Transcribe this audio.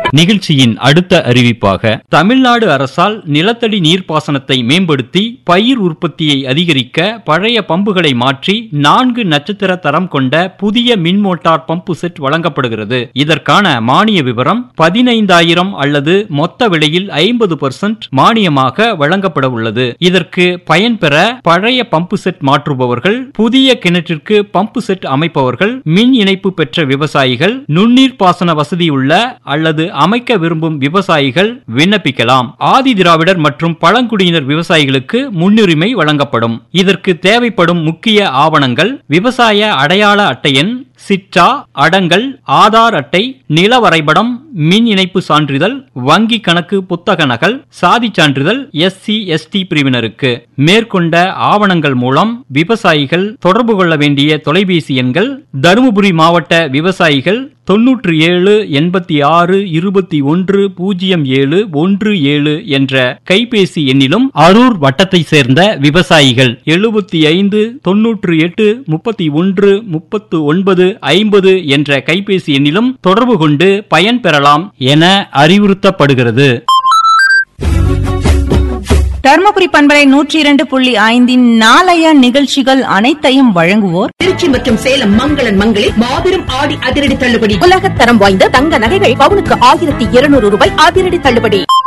நிகழ்ச்சியின் அடுத்த அறிவிப்பாக தமிழ்நாடு அரசால் நிலத்தடி நீர்ப்பாசனத்தை மேம்படுத்தி பயிர் உற்பத்தியை அதிகரிக்க பழைய பம்புகளை மாற்றி நான்கு நட்சத்திர தரம் கொண்ட புதிய மின் மோட்டார் பம்பு செட் வழங்கப்படுகிறது இதற்கான மானிய விவரம் பதினைந்தாயிரம் அல்லது மொத்த விலையில் ஐம்பது மானியமாக வழங்கப்பட உள்ளது இதற்கு பயன்பெற பழைய பம்பு செட் மாற்றுபவர்கள் புதிய கிணற்றிற்கு பம்பு செட் அமைப்பவர்கள் மின் இணைப்பு பெற்ற விவசாயிகள் நுண்ணீர் பாசன வசதியுள்ள அல்லது அமைக்க விரும்பும் விவசாயிகள் விண்ணப்பிக்கலாம் ஆதி திராவிடர் மற்றும் பழங்குடியினர் விவசாயிகளுக்கு முன்னுரிமை வழங்கப்படும் இதற்கு தேவைப்படும் முக்கிய ஆவணங்கள் விவசாய அடையாள அட்டை எண் சிற்றா அடங்கல் ஆதார் அட்டை நில வரைபடம் மின் இணைப்பு சான்றிதழ் வங்கி கணக்கு புத்தக நகல் சாதி சான்றிதழ் எஸ்சி எஸ்டி பிரிவினருக்கு மேற்கொண்ட ஆவணங்கள் மூலம் விவசாயிகள் தொடர்பு கொள்ள வேண்டிய தொலைபேசி எண்கள் தருமபுரி மாவட்ட விவசாயிகள் தொன்னூற்று ஏழு எண்பத்தி ஆறு இருபத்தி ஒன்று பூஜ்ஜியம் ஏழு ஒன்று ஏழு என்ற கைபேசி எண்ணிலும் அரூர் வட்டத்தை சேர்ந்த விவசாயிகள் எழுபத்தி ஐந்து தொன்னூற்று எட்டு முப்பத்தி ஒன்று முப்பத்து ஒன்பது ஐம்பது என்ற கைபேசி எண்ணிலும் தொடர்பு கொண்டு பயன் பெறலாம் என அறிவுறுத்தப்படுகிறது தர்மபுரி பண்பலை நூற்றி இரண்டு புள்ளி ஐந்தின் நாளைய நிகழ்ச்சிகள் அனைத்தையும் வழங்குவோர் திருச்சி மற்றும் சேலம் மங்களன் மங்களில் மாபெரும் ஆடி அதிரடி தள்ளுபடி உலகத்தரம் வாய்ந்த தங்க நகைகள் பவுனுக்கு ஆயிரத்தி இருநூறு ரூபாய் அதிரடி தள்ளுபடி